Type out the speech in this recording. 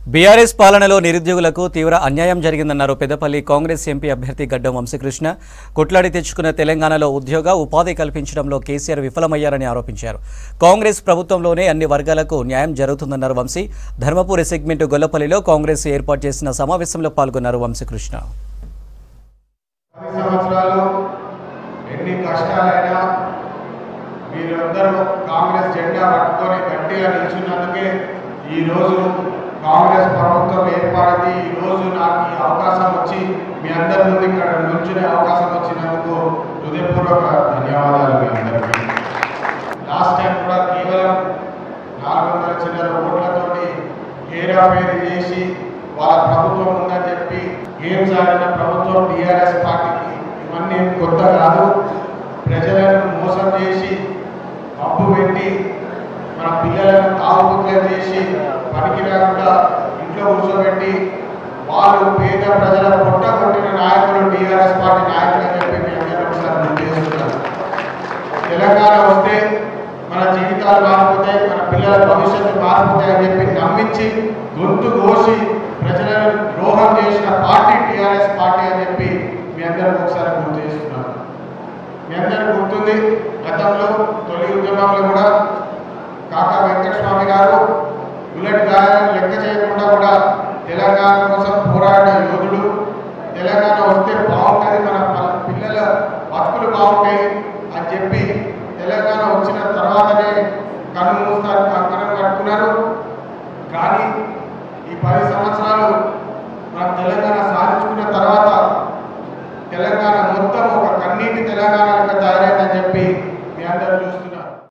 BRS పాలనలో నిరుద్యోగులకు తీవ్ర అన్యాయం జరిగిందన్నారు పెద్దపల్లి కాంగ్రెస్ ఎంపీ అభ్యర్థి గడ్డం వంశీకృష్ణ కొట్లాడి తెచ్చుకున్న తెలంగాణలో ఉద్యోగ ఉపాధి కల్పించడంలో కేసీఆర్ విఫలమయ్యారని ఆరోపించారు కాంగ్రెస్ ప్రభుత్వంలోనే అన్ని వర్గాలకు న్యాయం జరుగుతుందన్నారు వంశీ ధర్మపురి సెగ్మెంట్ గొల్లపల్లిలో కాంగ్రెస్ ఏర్పాటు చేసిన సమావేశంలో పాల్గొన్నారు వంశీకృష్ణ పది సంవత్సరాలు ఎన్ని కష్టాలైనా మీరందరూ కాంగ్రెస్ జెండా పట్టుకొని గట్టిగా నిల్చున్నందుకే ఈ రోజు కాంగ్రెస్ ప్రభుత్వం ఏర్పడింది ఈ రోజు నాకు ఈ అవకాశం వచ్చి మీ అందరి ముందు ఇక్కడ నుంచునే అవకాశం వచ్చినందుకు హృదయపూర్వక ధన్యవాదాలు మీ అందరికీ లాస్ట్ టైం కూడా కేవలం నాలుగు వందల చిల్లర ఓట్లతోటి హేరాఫేరీ చేసి వాళ్ళ ప్రభుత్వం ఉందని చెప్పి గేమ్స్ ఆడిన ప్రభుత్వం టీఆర్ఎస్ పార్టీకి ఇవన్నీ కొత్త కాదు ప్రజలను మోసం చేసి అప్పు పెట్టి మన పిల్లలను తాగుబుద్ధులు చేసి పనికి రాకుండా ఇంట్లో కూర్చోబెట్టి వాళ్ళు పేద ప్రజల పొట్ట కొట్టిన నాయకులు టీఆర్ఎస్ పార్టీ నాయకులు అని చెప్పి మీ అందరూ ఒకసారి గుర్తు చేస్తున్నారు తెలంగాణ వస్తే మన జీవితాలు మారిపోతాయి మన పిల్లల భవిష్యత్తు మారిపోతాయి అని చెప్పి నమ్మించి గొంతు కోసి ప్రజలను ద్రోహం చేసిన పార్టీ టీఆర్ఎస్ పార్టీ అని చెప్పి మీ అందరికి ఒకసారి గుర్తు చేస్తున్నాను మీ అందరికి గుర్తుంది గతంలో తొలి ఉద్యమంలో కూడా కాకా వెంకటస్వామి గారు బుల్లెట్ గాయాలను లెక్క చేయకుండా కూడా తెలంగాణ కోసం పోరాడిన యోధుడు తెలంగాణ వస్తే బాగుంటుంది మన ప- పిల్లల బతుకులు బాగుంటాయి అని చెప్పి తెలంగాణ వచ్చిన తర్వాతనే